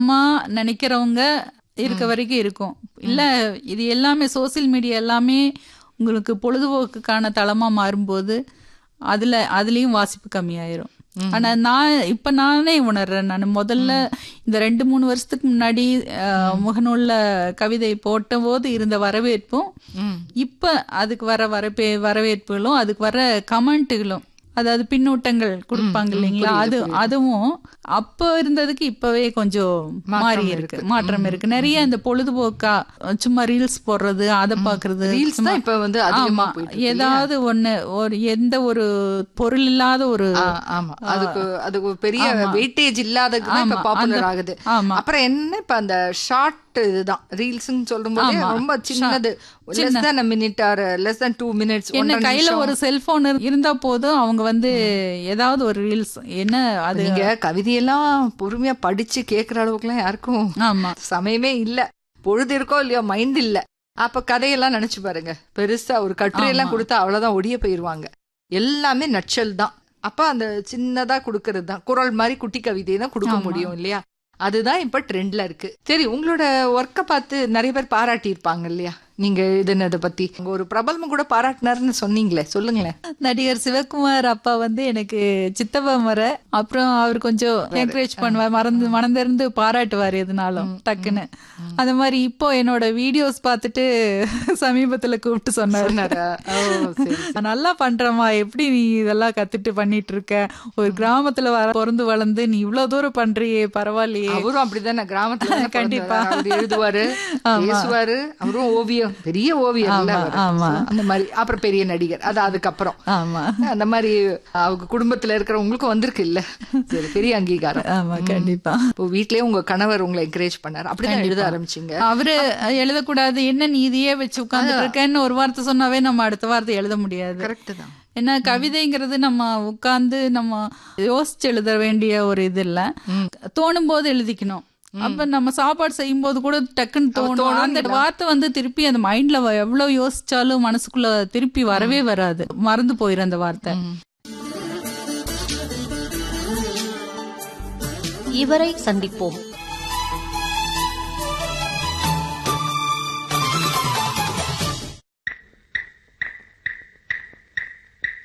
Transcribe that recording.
அம்மா நினைக்கிறவங்க இருக்க வரைக்கும் இருக்கும் இல்ல இது எல்லாமே சோசியல் மீடியா எல்லாமே உங்களுக்கு பொழுதுபோக்குக்கான தளமா மாறும்போது அதுல அதுலயும் வாசிப்பு கம்மியாயிரும் ஆனா நான் இப்ப நானே உணர்றேன் நான் முதல்ல இந்த ரெண்டு மூணு வருஷத்துக்கு முன்னாடி அஹ், முகநூல்ல கவிதை போட்ட போது இருந்த வரவேற்பும் இப்ப அதுக்கு வர வரப்பே வரவேற்புகளும் அதுக்கு வர கமெண்ட்டுகளும் அதாவது பின்னூட்டங்கள் கொடுப்பாங்க இல்லைங்களா அது அதுவும் அப்ப இருந்ததுக்கு இப்பவே கொஞ்சம் மாறி இருக்கு மாற்றம் இருக்கு நிறைய இந்த பொழுதுபோக்கா சும்மா ரீல்ஸ் போடுறது அதை பாக்குறது ரீல்ஸ் தான் இப்ப வந்து அதிகமா ஆமா போயிட்டு இருக்கு. ஏதாவது ஒண்ணு ஒரு எந்த ஒரு பொருள் இல்லாத ஒரு ஆ, ஆமா அதுக்கு அதுக்கு ஒரு பெரிய வெயிட்டேஜ் இல்லாதது தான் இப்ப ஆமா, பாப்புலர் அந்த- ஆகுது ஆமா. அப்புறம் என்ன இப்ப அந்த ஷார்ட் இதுதான் ரீல்ஸ்னு சொல்லும்போது ரொம்ப சின்னது less than a minute or less than two minutes என்ன கையில ஒரு செல்போன் இருந்தா போதும் அவங்க வந்து ஏதாவது ஒரு ரீல்ஸ் என்ன அது நீங்க கவிதையெல்லாம் பொறுமையா படிச்சு கேக்குற அளவுக்குலாம் யாருக்கும் ஆமா சமயமே இல்ல பொழுது இருக்கோ இல்லையோ மைண்ட் இல்ல அப்ப கதையெல்லாம் நினைச்சு பாருங்க பெருசா ஒரு கட்டுரையெல்லாம் கொடுத்தா அவ்வளவுதான் ஒடிய போயிருவாங்க எல்லாமே நச்சல் தான் அப்ப அந்த சின்னதா கொடுக்கறது தான் குரல் மாதிரி குட்டி கவிதை தான் கொடுக்க முடியும் இல்லையா அதுதான் இப்ப ட்ரெண்ட்ல இருக்கு சரி உங்களோட ஒர்க்கை பார்த்து நிறைய பேர் பாராட்டி இருப்பாங்க இல்லையா நீங்க இதுனதை பத்தி உங்க ஒரு பிரபலமும் கூட பாராட்டினாருன்னு சொன்னீங்களே சொல்லுங்களேன் நடிகர் சிவகுமார் அப்பா வந்து எனக்கு சித்தப்பா முறை அப்புறம் அவர் கொஞ்சம் என்கரேஜ் பண்ணுவார் மறந்து மனந்திருந்து பாராட்டுவார் எதுனாலும் டக்குன்னு அந்த மாதிரி இப்போ என்னோட வீடியோஸ் பார்த்துட்டு சமீபத்துல கூப்பிட்டு சொன்னாரு சொன்னாரா? ஓ, சரி நல்லா பண்றமா எப்படி நீ இதெல்லாம் கத்துட்டு பண்ணிட்டு இருக்க ஒரு கிராமத்துல வர பிறந்து வளர்ந்து நீ இவ்வளவு தூரம் பண்றியே பரவாயில்லையே அவரும் அப்படிதானே கிராமத்துல தானே கண்டிப்பா. பிறந்தவர். அவர் எழுதுவாரு பேசுவாரு அவரும் ஓவியம் பெரிய ஓவியம் இல்ல ஆமா, அவரு. ஆமா. அந்த மாதிரி அப்புறம் பெரிய நடிகர் அது அதுக்கப்புறம் ஆமா அந்த மாதிரி அவங்க குடும்பத்துல இருக்கிறவங்களுக்கும் வந்திருக்கு இல்ல சரி பெரிய அங்கீகாரம் ஆமா கண்டிப்பா இப்போ வீட்லயே உங்க கணவர் உங்களை என்கரேஜ் பண்ணாரு அப்படிதான் எழுத ஆரம்பிச்சீங்க அவரு எழுதக்கூடாது என்ன நீ இதையே வச்சு உட்கார்ந்துட்டு இருக்கேன்னு ஒரு வார்த்தை சொன்னாவே நம்ம அடுத்த வார்த்தை எழுத முடியாது கரெக்ட் தான் ஏன்னா கவிதைங்கிறது நம்ம உட்கார்ந்து நம்ம யோசிச்சு எழுத வேண்டிய ஒரு இது இல்ல தோணும் போது எழுதிக்கணும் அப்ப நம்ம சாப்பாடு செய்யும் போது கூட டக்குன்னு தோணும் அந்த வார்த்தை வந்து திருப்பி அந்த மைண்ட்ல எவ்வளவு யோசிச்சாலும் மனசுக்குள்ள திருப்பி வரவே வராது மறந்து போயிரும் அந்த வார்த்தை இவரை சந்திப்போம்